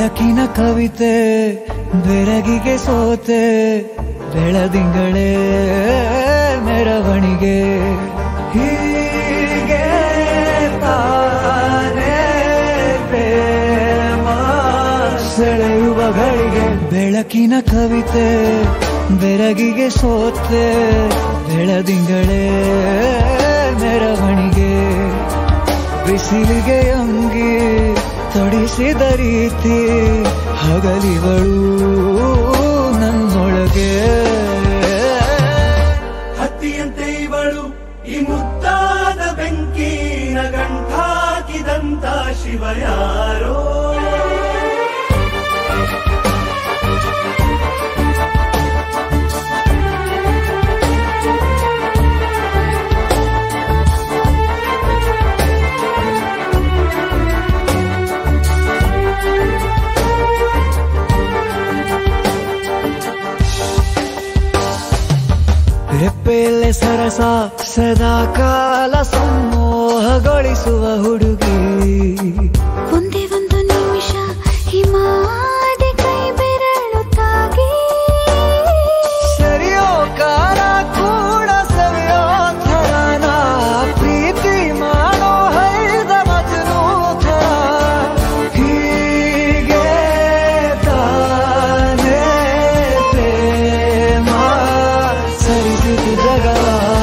ಬೆಳಕಿನ ಕವಿತೆ ಬೆರಗಿಗೆ ಸೋತೆ ಬೆಳದಿಂಗಳೇ ಮೆರವಣಿಗೆ ಹೀಗೆ ತಾನೇ ಪ್ರೇಮ ಸೆಳೆಯುವ ಗಳಿಗೆ ಬೆಳಕಿನ ಕವಿತೆ ಬೆರಗಿಗೆ ಸೋತೆ ಬೆಳದಿಂಗಳೇ ಮೆರವಣಿಗೆ ಬಿಸಿಲಿಗೆ ಅಂಗಿ ತೊಡಿಸಿದ ರೀತಿ ಹಗಲಿಗಳು ನನ್ನೊಳಗೆ ಹತ್ತಿಯಂತೆ ಇವಳು ಈ ಮುದ್ದಾದ ಬೆಂಕಿನ ಗಂಟಾಕಿದಂತ ಶಿವ ಯಾರೋ ರೆಪ್ಪೆಯಲ್ಲೇ ಸರಸ ಸದಾ ಕಾಲ ಸಂಮೋಹಗೊಳಿಸುವ ಹುಡುಗಿ ಒಂದೇ ಒಂದು ನಿಮಿಷ ಹಿಮಾದಿ ಕೈ ಬೆರಳು ತಾಗಿ ಸರಿಯೋ ಕಾಲ ಕೂಡ ಸವಿಯೋ ಥರನ ಪ್ರೀತಿ ಮಾಡೋ ಹೈದ ಮಜನು ಥರ ಹೀಗೆ ತಾನೇ ಪ್ರೇಮ ಸರಿಸಿತು ಜಗವ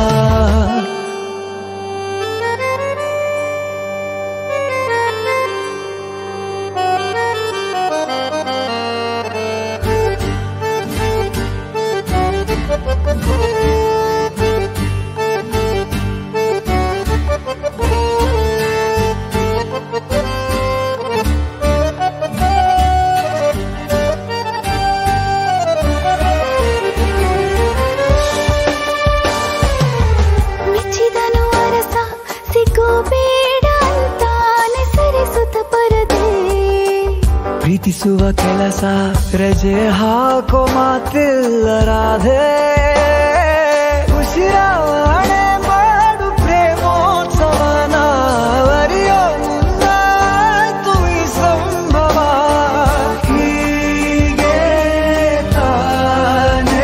ಮೆಚ್ಚಿದನು ಅರಸ ಸಿಗೋ ಬೇಡ ಅಂತಾನೆ ಸರಿಸುತ್ತ ಪರದೆ ಪ್ರೀತಿಸುವ ಕೆಲಸ ರಜೆ ಹಾಕೋ ಮಾತಿಲ್ಲ ರಾಧೆ ಉಸಿರಾವಣೆ ಮಾಡು ಪ್ರೇಮೋತ್ಸವನ ಅರಿಯೋ ಮುಂದಾಯ್ತು ಈ ಸಂಭವ ಹೀಗೆ ತಾನೇ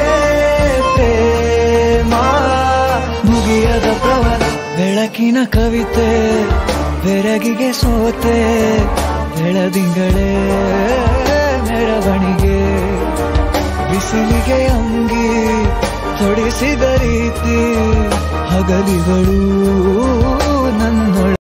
ಪ್ರೇಮ ಮುಗಿಯದ ಪ್ರವರ ಬೆಳಕಿನ ಕವಿತೆ ಬೆರಗಿಗೆ ಸೋತೆ ಬೆಳದಿಂಗಳೇ ಮೆರವಣಿಗೆ ಬಿಸಿಲಿಗೆ ಅಂಗಿ ತೊಡಿಸಿದ ರೀತಿ ಹಗಲಿಗಳು ನನ್ನೊಳ